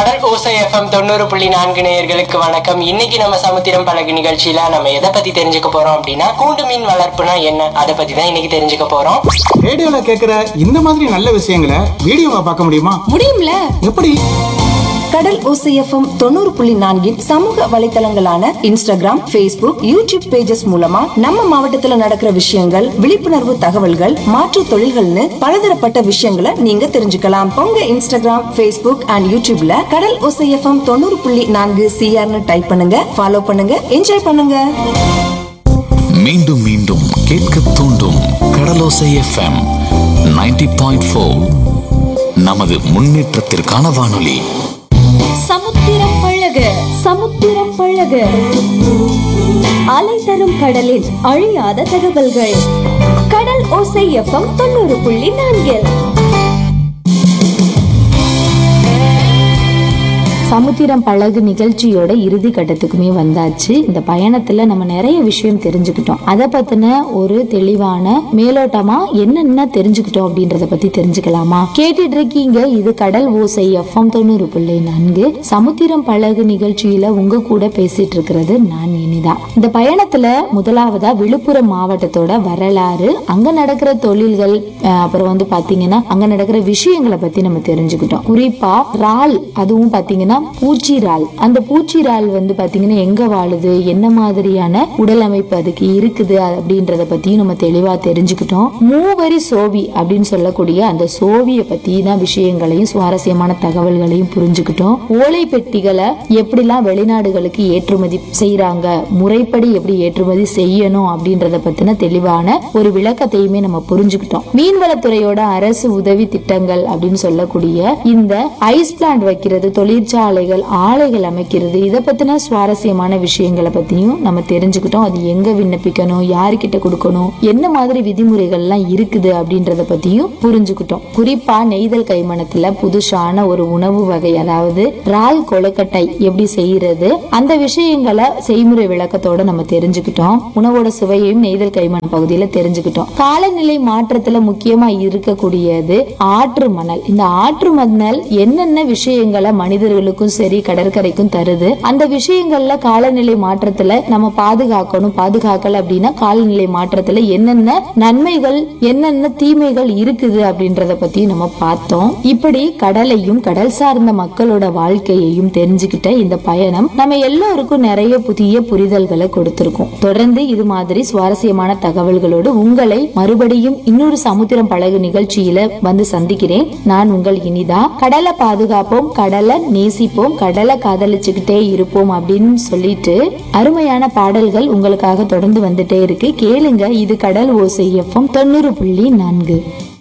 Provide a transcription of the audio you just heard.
கடல் ஓசை எஃப்எம் தொண்ணூறு புள்ளி நான்கு நேயர்களுக்கு வணக்கம் இன்னைக்கு நம்ம சமுத்திரம் பழகு நிகழ்ச்சியில நம்ம எதை பத்தி தெரிஞ்சுக்க போறோம் அப்படின்னா கூண்டு மீன் வளர்ப்புனா என்ன அதை பத்தி தான் இன்னைக்கு தெரிஞ்சுக்க போறோம் ரேடியோல கேக்குற இந்த மாதிரி நல்ல விஷயங்களை வீடியோவா பார்க்க முடியுமா முடியும்ல எப்படி கடல் ஓசைஎஃப்எம் தொண்ணூறு புள்ளி நான்கின் சமூக வலைத்தளங்களான இன்ஸ்டாகிராம் Facebook யூடியூப் பேஜஸ் மூலமா நம்ம மாவட்டத்துல நடக்கிற விஷயங்கள் விழிப்புணர்வு தகவல்கள் மாற்றுத் தொழில்கள்னு பலதரப்பட்ட விஷயங்களை நீங்க தெரிஞ்சுக்கலாம் உங்க இன்ஸ்டாகிராம் Facebook அண்ட் யூடியூப்ல கடல் ஓசைஎஃப்எம் தொண்ணூறு புள்ளி நான்கு சிஆர்னு டைப் பண்ணுங்க ஃபாலோ பண்ணுங்க என்ஜாய் பண்ணுங்க மீண்டும் மீண்டும் கேட்க தூண்டும் கடலோசை எஃப்எம் 90.4 பாயிண்ட் நமது முன்னேற்றத்திற்கான வானொலி சமுத்திரம் பழக சமுத்திரம் பழக அலை தரும் கடலில் அழியாத தகவல்கள் கடல் ஓசை எஃப்எம் தொண்ணூறு புள்ளி நான்கில் சமுத்திரம் பழகு நிகழ்ச்சியோட இறுதி கட்டத்துக்குமே வந்தாச்சு இந்த பயணத்துல நம்ம நிறைய விஷயம் தெரிஞ்சுக்கிட்டோம் அதை பத்தின ஒரு தெளிவான மேலோட்டமா என்னென்ன தெரிஞ்சுக்கிட்டோம் அப்படின்றத பத்தி தெரிஞ்சுக்கலாமா கேட்டுட்டு இருக்கீங்க இது கடல் ஓசை எஃப்எம் தொண்ணூறு புள்ளி நான்கு சமுத்திரம் பழகு நிகழ்ச்சியில உங்க கூட பேசிட்டு இருக்கிறது நான் இனிதா இந்த பயணத்துல முதலாவதா விழுப்புரம் மாவட்டத்தோட வரலாறு அங்க நடக்கிற தொழில்கள் அஹ், அப்புறம் வந்து பாத்தீங்கன்னா அங்க நடக்கிற விஷயங்களை பத்தி நம்ம தெரிஞ்சுக்கிட்டோம் குறிப்பா இறால் அதுவும் பாத்தீங்கன்னா பூச்சி இறால் அந்த பூச்சி இறால் வந்து பாத்தீங்கன்னா எங்க வாழுது என்ன மாதிரியான உடல் அமைப்பு அதுக்கு இருக்குது அப்படின்றத பத்தியும் நம்ம தெளிவா தெரிஞ்சுக்கிட்டோம் மூவரி சோவி அப்படின்னு சொல்லக்கூடிய அந்த சோவிய பத்தின விஷயங்களையும் சுவாரஸ்யமான தகவல்களையும் புரிஞ்சுக்கிட்டோம் ஓலை பெட்டிகளை எப்படிலாம் வெளிநாடுகளுக்கு ஏற்றுமதி செய்யறாங்க முறைப்படி எப்படி ஏற்றுமதி செய்யணும் அப்படின்றத பத்தின தெளிவான ஒரு விளக்கத்தையுமே நம்ம புரிஞ்சுக்கிட்டோம் மீன்வளத்துறையோட அரசு உதவி திட்டங்கள் அப்படின்னு சொல்லக்கூடிய இந்த ஐஸ் பிளான்ட் வைக்கிறது தொழிற்சாலைகள் ஆலைகள் அமைக்கிறது இதை பத்தின சுவாரஸ்யமான விஷயங்களை பத்தியும் நம்ம தெரிஞ்சுக்கிட்டோம் அது எங்க விண்ணப்பிக்கணும் யாருக்கிட்ட கொடுக்கணும் என்ன மாதிரி விதிமுறைகள்லாம் இருக்குது அப்படின்றத பத்தியும் புரிஞ்சுக்கிட்டோம் குறிப்பா நெய்தல் கைமணத்துல புதுசான ஒரு உணவு வகை அதாவது இறால் கொழுக்கட்டை எப்படி செய்யறது அந்த விஷயங்களை செய்முறை விளக்கத்தோட நம்ம தெரிஞ்சுக்கிட்டோம் உணவோட சுவையையும் நெய்தல் கைமண் பகுதியில தெரிஞ்சுக்கிட்டோம் காலநிலை மாற்றத்துல முக்கியமா இருக்கக்கூடியது ஆற்று மணல் இந்த ஆற்று மணல் என்னென்ன விஷயங்களை மனிதர்களுக்கும் சரி கடற்கரைக்கும் தருது அந்த விஷயங்கள்ல காலநிலை மாற்றத்துல நம்ம பாதுகாக்கணும் பாதுகாக்கல அப்படின்னா காலநிலை மாற்றத்துல என்னென்ன நன்மைகள் என்னென்ன தீமைகள் இருக்குது அப்படின்றத பத்தி நம்ம பார்த்தோம் இப்படி கடலையும் கடல் சார்ந்த மக்களோட வாழ்க்கையையும் தெரிஞ்சுக்கிட்ட இந்த பயணம் நம்ம எல்லோருக்கும் நிறைய புதிய புரிதல்களை கொடுத்திருக்கும் தொடர்ந்து இது மாதிரி சுவாரஸ்யமான தகவல்களோடு உங்களை மறுபடியும் இன்னொரு சமுத்திரம் பழகு நிகழ்ச்சியில வந்து சந்திக்கிறேன் நான் உங்கள் இனிதா கடலை பாதுகாப்போம் கடலை நேசிப்போம் கடலை காதலிச்சுக்கிட்டே இருப்போம் அப்படின்னு சொல்லிட்டு அருமையான பாடல்கள் உங்களுக்காக தொடர்ந்து வந்துட்டே இருக்கு கேளுங்க இது கடல் ஓசை எஃப்எம் தொண்ணூறு புள்ளி நான்கு